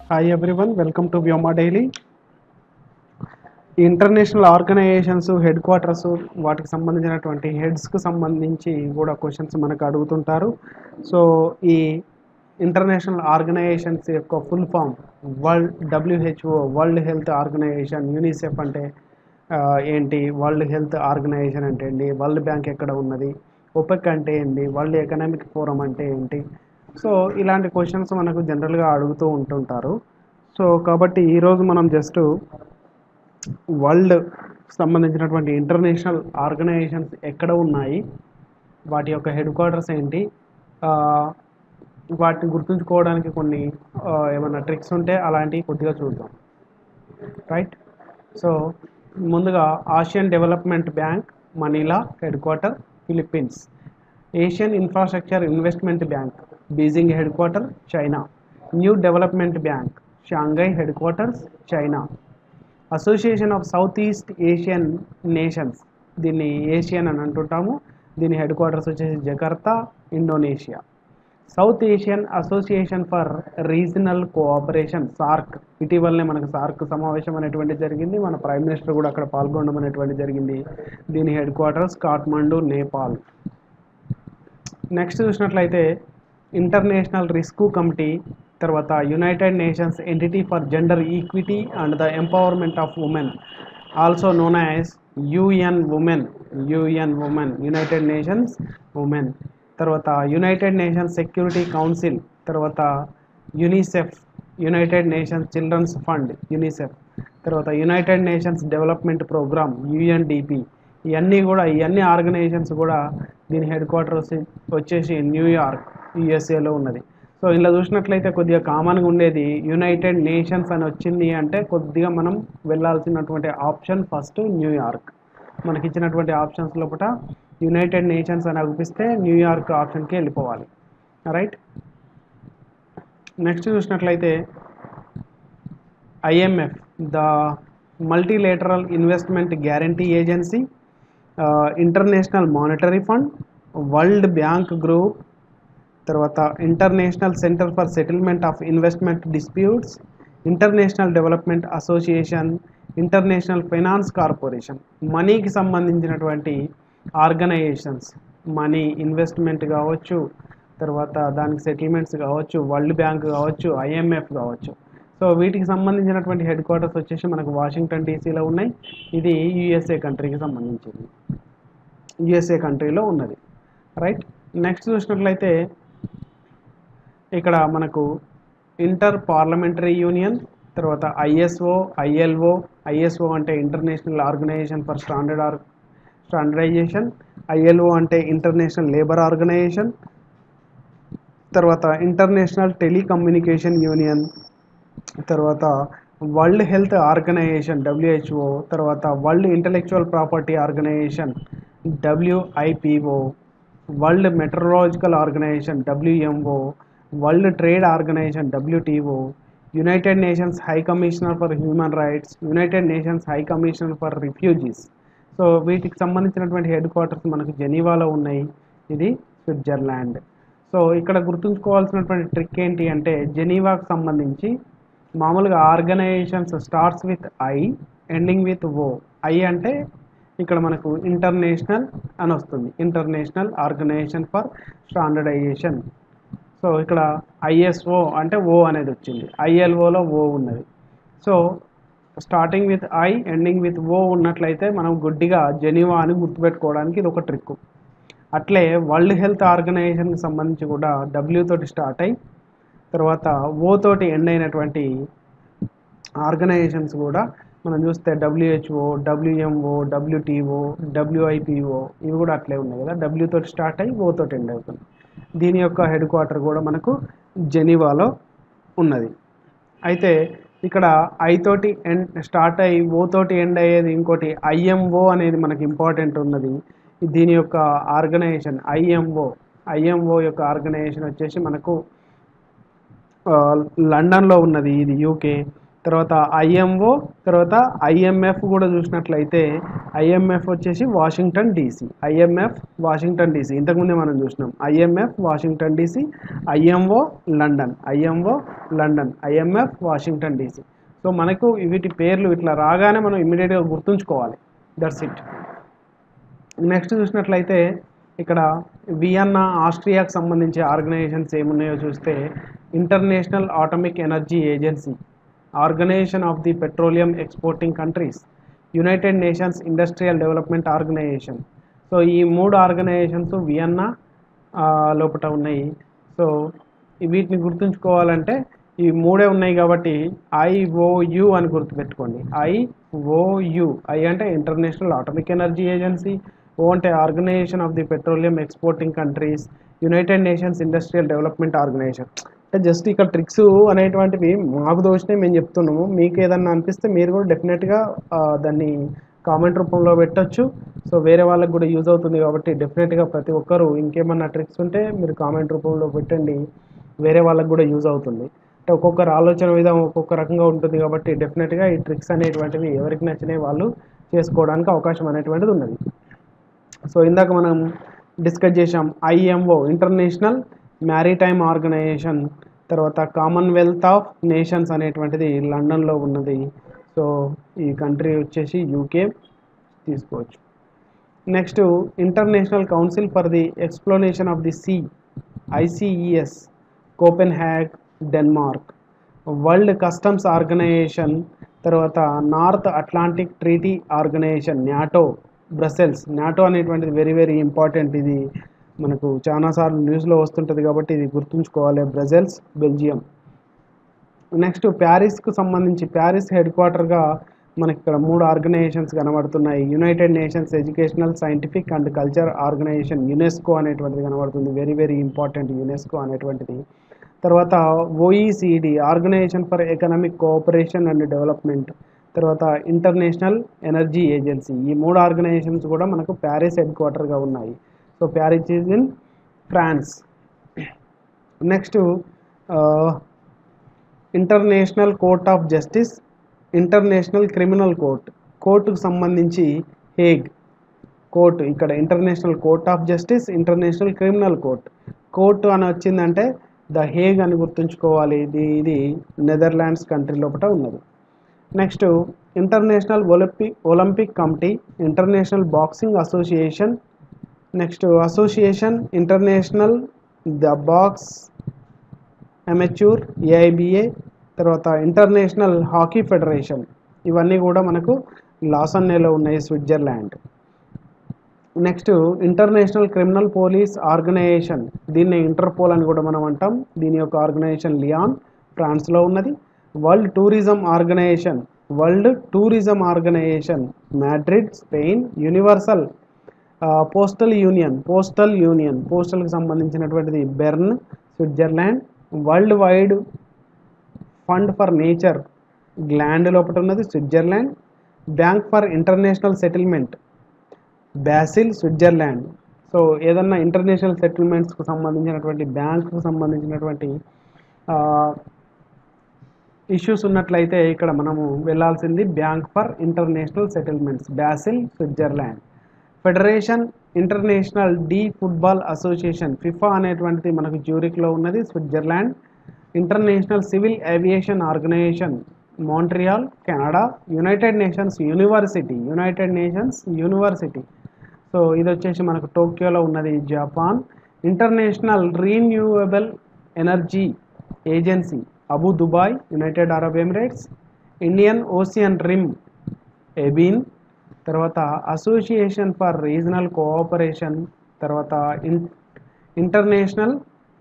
hi everyone welcome to Vyoma daily international organisations headquarters వాటికి సంబంధించినటువంటి హెడ్స్కి సంబంధించి కూడా క్వశ్చన్స్ మనకు అడుగుతుంటారు సో ఈ ఇంటర్నేషనల్ ఆర్గనైజేషన్స్ యొక్క full form world WHO world health organisation UNICEF అంటే ఆ, ఏంటి వరల్డ్ హెల్త్ ఆర్గనైజేషన్ అంటే ఏంటి వరల్డ్ బ్యాంక్ ఎక్కడ ఉన్నది ఒపెక్ అంటే ఏంటి వరల్డ్ ఎకనామిక్ ఫోరం అంటే ఏంటి సో ఇలాంటి క్వశ్చన్స్ మనకు జనరల్గా అడుగుతూ ఉంటుంటారు సో కాబట్టి ఈరోజు మనం జస్ట్ వరల్డ్ సంబంధించినటువంటి ఇంటర్నేషనల్ ఆర్గనైజేషన్స్ ఎక్కడ ఉన్నాయి వాటి యొక్క హెడ్ క్వార్టర్స్ ఏంటి ఆ, వాటిని గుర్తుంచుకోవడానికి కొన్ని ఆ, ఏమైనా ట్రిక్స్ ఉంటే అలాంటివి కొద్దిగా చూద్దాం రైట్ సో ముందుగా Asian development bank Manila headquarters Philippines Asian infrastructure investment bank Beijing headquarters China new development bank Shanghai headquarters China association of south east Asian nations దీన్ని ASEAN అని అంటుంటాము దీని headquarters వచ్చేసి Jakarta Indonesia south Asian association for regional cooperation SAARC ఇటీవలనే మనకు SAARC సమావేశం అనేటువంటి జరిగింది మన ప్రైమ్ మినిస్టర్ కూడా అక్కడ పాల్గొనడం అనేటువంటి జరిగింది దీని headquarters Kathmandu Nepal next చూసినట్లయితే ఇంటర్నేషనల్ రిస్క్ కమిటీ తర్వాత united nations entity for gender equity and the empowerment of women also known as UN women UN women united nations women తర్వాత యునైటెడ్ నేషన్స్ సెక్యూరిటీ కౌన్సిల్ తర్వాత UNICEF united nations children's fund UNICEF తర్వాత united nations development programme UNDP ఇవన్నీ కూడా ఇవన్నీ organisations కూడా దీని headquarters వచ్చేసి New York యుఎస్ఏలో ఉన్నది సో ఇలా చూసినట్లయితే కొద్దిగా కామన్గా ఉండేది యునైటెడ్ నేషన్స్ అని వచ్చింది అంటే కొద్దిగా మనం వెళ్ళాల్సినటువంటి ఆప్షన్ ఫస్ట్ న్యూయార్క్ మనకి ఇచ్చినటువంటి ఆప్షన్స్ లోపల యునైటెడ్ నేషన్స్ అని అనిపిస్తే న్యూయార్క్ ఆప్షన్కి వెళ్ళిపోవాలి రైట్ నెక్స్ట్ చూసినట్లయితే IMF the multilateral investment guarantee agency international monetary fund world bank group తర్వాత international centre for settlement of investment disputes international development association international finance corporation మనీకి సంబంధించినటువంటి organisations money investment కావచ్చు తర్వాత దానికి settlements కావచ్చు world bank కావచ్చు IMF కావచ్చు so వీటికి సంబంధించినటువంటి హెడ్ క్వార్టర్స్ వచ్చేసి మనకు వాషింగ్టన్ డీసీలో ఉన్నాయి ఇది యుఎస్ఏ కంట్రీకి సంబంధించింది యుఎస్ఏ కంట్రీలో ఉన్నది రైట్ నెక్స్ట్ చూసినట్లయితే ఇక్కడ మనకు ఇంటర్ పార్లమెంటరీ యూనియన్ తర్వాత ఐఎస్ఓ ఐఎల్ఓ ఐఎస్ఓ అంటే international organisation for standard or standardisation ILO అంటే ఇంటర్నేషనల్ లేబర్ ఆర్గనైజేషన్ తర్వాత ఇంటర్నేషనల్ టెలికమ్యూనికేషన్ యూనియన్ తర్వాత వరల్డ్ హెల్త్ ఆర్గనైజేషన్ డబ్ల్యూహెచ్ఓ తర్వాత world intellectual property organisation WIPO world meteorological organisation WMO world trade organisation WTO united nations high commissioner for human rights united nations high commissioner for refugees so వీటికి సంబంధించినటువంటి head quarters మనకు జెనీవాలో ఉన్నాయి ఇది Switzerland so ఇక్కడ గుర్తుంచుకోవాల్సినటువంటి trick ఏంటి అంటే జెనీవాకు సంబంధించి మామూలుగా organisations starts with I ending with O I అంటే ఇక్కడ మనకు ఇంటర్నేషనల్ అని వస్తుంది international organisation for standardisation so ఇక్కడ ఐఎస్ఓ అంటే ఓ అనేది వచ్చింది ఐఎల్ఓలో ఓ ఉన్నది so starting with I ending with O ఉన్నట్లయితే మనం గుడ్డిగా జెనీవా అని గుర్తుపెట్టుకోవడానికి ఇది ఒక ట్రిక్ అట్లే వరల్డ్ హెల్త్ ఆర్గనైజేషన్కి సంబంధించి కూడా డబ్ల్యూ తోటి స్టార్ట్ అయ్యి తర్వాత ఓ తోటి ఎండ్ అయినటువంటి ఆర్గనైజేషన్స్ కూడా మనం చూస్తే డబ్ల్యూహెచ్ఓ డబ్ల్యూఎంఓ డబ్ల్యూటీఓ డబ్ల్యూఐపిఓ ఇవి కూడా అట్లే ఉన్నాయి కదా డబ్ల్యూ తోటి స్టార్ట్ అయ్యి ఓ తోటి ఎండ్ అవుతుంది దీని యొక్క హెడ్ క్వార్టర్ కూడా మనకు జెనీవాలో ఉన్నది అయితే ఇక్కడ ఐ తోటి ఎండ్ స్టార్ట్ అయ్యి ఓ తోటి ఎండ్ అయ్యేది ఇంకోటి ఐఎంఓ అనేది మనకి ఇంపార్టెంట్ ఉన్నది దీని యొక్క ఆర్గనైజేషన్ ఐఎంఓ ఐఎంఓ యొక్క ఆర్గనైజేషన్ వచ్చేసి మనకు ఆ, లండన్లో ఉన్నది ఇది యూకే తర్వాత ఐఎంఓ తర్వాత ఐఎంఎఫ్ కూడా చూసినట్లయితే ఐఎంఎఫ్ వచ్చేసి Washington DC IMF Washington DC ఇంతకుముందే మనం చూసినాం IMF Washington DC IMO London IMO London IMF Washington DC so మనకు వీటి పేర్లు ఇట్లా రాగానే మనం ఇమ్మీడియట్గా గుర్తుంచుకోవాలి దట్స్ ఇట్ నెక్స్ట్ చూసినట్లయితే ఇక్కడ వియన్నా ఆస్ట్రియాకు సంబంధించి ఆర్గనైజేషన్స్ ఏమున్నాయో చూస్తే international atomic energy agency organisation of the petroleum exporting countries united nations industrial development organisation so ఈ మూడు ఆర్గనైజేషన్స్ వియన్నా ఆ, లోపల ఉన్నాయి సో వీటిని గుర్తుంచుకోవాలంటే ఈ మూడే ఉన్నాయి కాబట్టి ఐఓయు అని గుర్తుపెట్టుకోండి ఐఓయు ఐ అంటే international atomic energy agency O అంటే organisation of the petroleum exporting countries united nations industrial development organisation అంటే జస్ట్ ఇక్కడ ట్రిక్స్ అనేటువంటివి మాకు దోషినాయి మేము చెప్తున్నాము మీకు ఏదన్నా అనిపిస్తే మీరు కూడా డెఫినెట్గా దాన్ని కామెంట్ రూపంలో పెట్టొచ్చు సో వేరే వాళ్ళకి కూడా యూజ్ అవుతుంది కాబట్టి డెఫినెట్గా ప్రతి ఒక్కరు ఇంకేమన్నా ట్రిక్స్ ఉంటే మీరు కామెంట్ రూపంలో పెట్టండి వేరే వాళ్ళకి కూడా యూజ్ అవుతుంది అంటే ఒక్కొక్కరు ఆలోచన విధానం ఒక్కొక్క రకంగా ఉంటుంది కాబట్టి డెఫినెట్గా ఈ ట్రిక్స్ అనేటువంటివి ఎవరికి నచ్చినాయి వాళ్ళు చేసుకోవడానికి అవకాశం అనేటువంటిది ఉన్నది సో ఇందాక మనం డిస్కస్ చేసాం ఐఎంఓ ఇంటర్నేషనల్ మ్యారీటైమ్ ఆర్గనైజేషన్ తర్వాత కామన్వెల్త్ ఆఫ్ నేషన్స్ అనేటువంటిది లండన్లో ఉన్నది సో ఈ కంట్రీ వచ్చేసి యూకే తీసుకోవచ్చు next international council for the exploration of the sea ICES Copenhagen Denmark world customs organisation తర్వాత north Atlantic treaty organisation NATO Brussels NATO అనేటువంటిది very very important ఇది మనకు చాలాసార్లు న్యూస్లో వస్తుంటుంది కాబట్టి ఇది గుర్తుంచుకోవాలి బ్రజెల్స్ బెల్జియం నెక్స్ట్ ప్యారిస్కు సంబంధించి ప్యారిస్ హెడ్ క్వార్టర్గా మనకి ఇక్కడ మూడు ఆర్గనైజేషన్స్ కనబడుతున్నాయి united nations educational scientific and culture organisation UNESCO అనేటువంటిది కనబడుతుంది వెరీ వెరీ ఇంపార్టెంట్ యునెస్కో అనేటువంటిది తర్వాత OECD organisation for economic cooperation and development తర్వాత ఇంటర్నేషనల్ ఎనర్జీ ఏజెన్సీ ఈ మూడు ఆర్గనైజేషన్స్ కూడా మనకు ప్యారిస్ హెడ్ క్వార్టర్గా ఉన్నాయి so Paris is in France next international court of justice international criminal court కోర్టుకు సంబంధించి హేగ్ కోర్టు ఇక్కడ international court of justice international criminal court court అని వచ్చిందంటే ద హేగ్ అని గుర్తుంచుకోవాలి ఇది ఇది నెదర్లాండ్స్ కంట్రీ లోపల ఉన్నది next international olympic olympic committee international boxing association next association international the box amateur AIBA తర్వాత ఇంటర్నేషనల్ హాకీ ఫెడరేషన్ ఇవన్నీ కూడా మనకు లాసన్నేలో ఉన్నాయి Switzerland next international criminal police organisation దీన్ని ఇంటర్పోల్ అని కూడా మనం అంటాం దీని యొక్క ఆర్గనైజేషన్ లియాన్ ఫ్రాన్స్లో ఉన్నది world tourism organisation world tourism organisation Madrid Spain universal postal union postal union పోస్టల్కి సంబంధించినటువంటిది Bern Switzerland world wide fund for nature Gland లోపల ఉన్నది Switzerland bank for international settlement Basel Switzerland so ఏదన్నా international సెటిల్మెంట్స్కు సంబంధించినటువంటి బ్యాంకుకు సంబంధించినటువంటి ఇష్యూస్ ఉన్నట్లయితే ఇక్కడ మనము వెళ్ళాల్సింది bank for international settlements Basel Switzerland federation international de football association FIFA అనేటువంటిది మనకు జ్యూరిక్లో ఉన్నది Switzerland international civil aviation organisation Montreal Canada united nations university united nations university so ఇది వచ్చేసి మనకు టోక్యోలో ఉన్నది Japan international renewable energy agency Abu Dubai united Arab emirates Indian ocean rim ఎబిన్ తర్వాత అసోసియేషన్ ఫర్ రీజనల్ కోఆపరేషన్ తర్వాత in international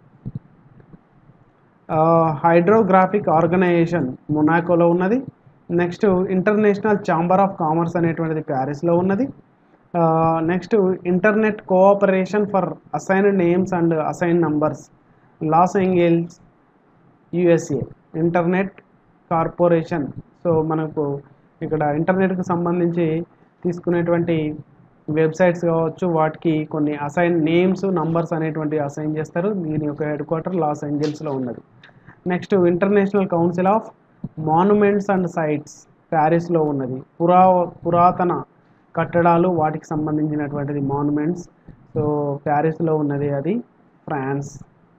hydrographic organisation మొనాకోలో ఉన్నది next international chamber of commerce అనేటువంటిది ప్యారిస్లో ఉన్నది next internet cooperation for assign names and assign numbers Los Angeles USA internet corporation so మనకు ఇక్కడ ఇంటర్నెట్కి సంబంధించి తీసుకునేటువంటి వెబ్సైట్స్ కావచ్చు వాటికి కొన్ని అసైన్ నేమ్స్ నంబర్స్ అనేటువంటి అసైన్ చేస్తారు దీని యొక్క హెడ్ క్వార్టర్ లాస్ ఏంజల్స్లో ఉన్నది next international council of monuments and sites ప్యారిస్లో ఉన్నది పురా పురాతన కట్టడాలు వాటికి సంబంధించినటువంటిది మాన్యుమెంట్స్ సో ప్యారిస్లో ఉన్నది అది France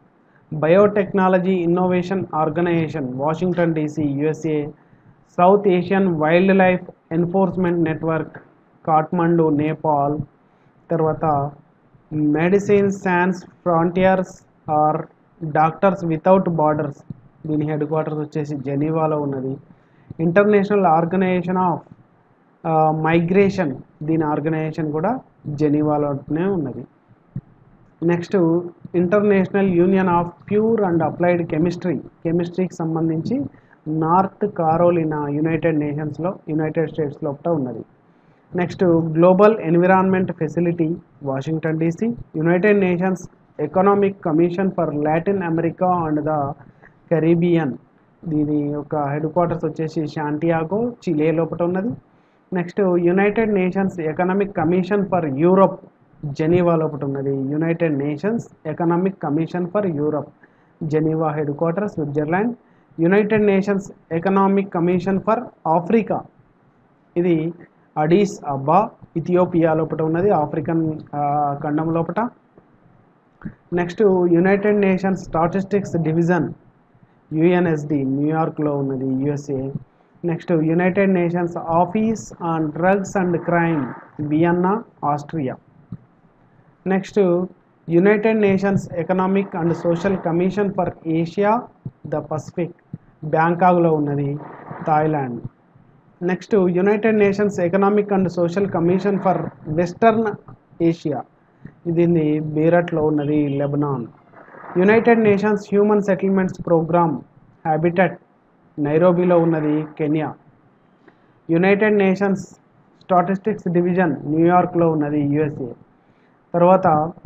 biotechnology innovation organization Washington DC USA south Asian wild life enforcement network Kathmandu Nepal తర్వాత medicine science frontiers or doctors without borders దీని హెడ్ క్వార్టర్స్ వచ్చేసి జెనీవాలో ఉన్నది ఇంటర్నేషనల్ ఆర్గనైజేషన్ ఆఫ్ మైగ్రేషన్ దీని ఆర్గనైజేషన్ కూడా జెనీవాలోనే ఉన్నది next international union of pure and applied chemistry కెమిస్ట్రీకి సంబంధించి నార్త్ కారోలినా యునైటెడ్ నేషన్స్లో యునైటెడ్ స్టేట్స్ లోపల ఉన్నది next global environment facility Washington DC United Nations economic commission for Latin America and the Caribbean దీని యొక్క హెడ్ క్వార్టర్స్ వచ్చేసి Santiago Chile లోపల ఉన్నది next United Nations economic commission for Europe Geneva లోపల ఉన్నది United Nations economic commission for Europe Geneva headquarter Switzerland United Nations economic commission for Africa ఇది Addis అబ్బా Ethiopia లోపల ఉన్నది ఆఫ్రికన్ ఆ, ఖండం లోపల next United Nations statistics division UNSD న్యూయార్క్లో ఉన్నది USA next United Nations office on drugs and crime Vienna Austria next United Nations economic and social commission for Asia the Pacific బ్యాంకాక్లో ఉన్నది Thailand next United Nations economic and social commission for western Asia ఇది బీరట్లో ఉన్నది Lebanon United Nations human settlements programme habitat నైరోబీలో ఉన్నది Kenya United Nations statistics division న్యూయార్క్లో ఉన్నది USA తర్వాత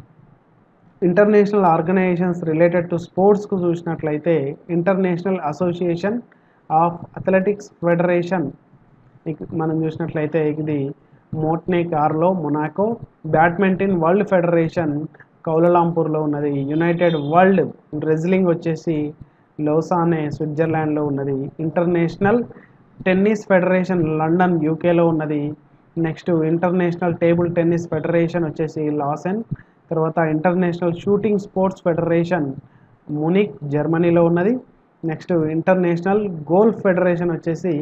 ఇంటర్నేషనల్ ఆర్గనైజేషన్స్ రిలేటెడ్ టు స్పోర్ట్స్కు చూసినట్లయితే international association of athletics federation ఇక- మనం చూసినట్లయితే ఇది Monte Carlo Monaco badminton world federation కౌలలాంపూర్లో ఉన్నది యునైటెడ్ వరల్డ్ రెజ్లింగ్ వచ్చేసి లోసానే స్విట్జర్లాండ్లో ఉన్నది ఇంటర్నేషనల్ టెన్నిస్ ఫెడరేషన్ లండన్ యూకేలో ఉన్నది next international table tennis federation వచ్చేసి లాసెన్ తర్వాత international shooting sports federation Munich జర్మనీలో ఉన్నది నెక్స్ట్ ఇంటర్నేషనల్ గోల్ఫ్ ఫెడరేషన్ వచ్చేసి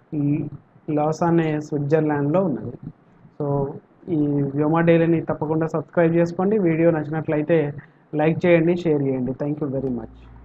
లాసానే స్విట్జర్లాండ్లో ఉన్నది సో ఈ వ్యోమా డైలీని తప్పకుండా సబ్స్క్రైబ్ చేసుకోండి వీడియో నచ్చినట్లయితే లైక్ చేయండి షేర్ చేయండి థ్యాంక్ యూ వెరీ మచ్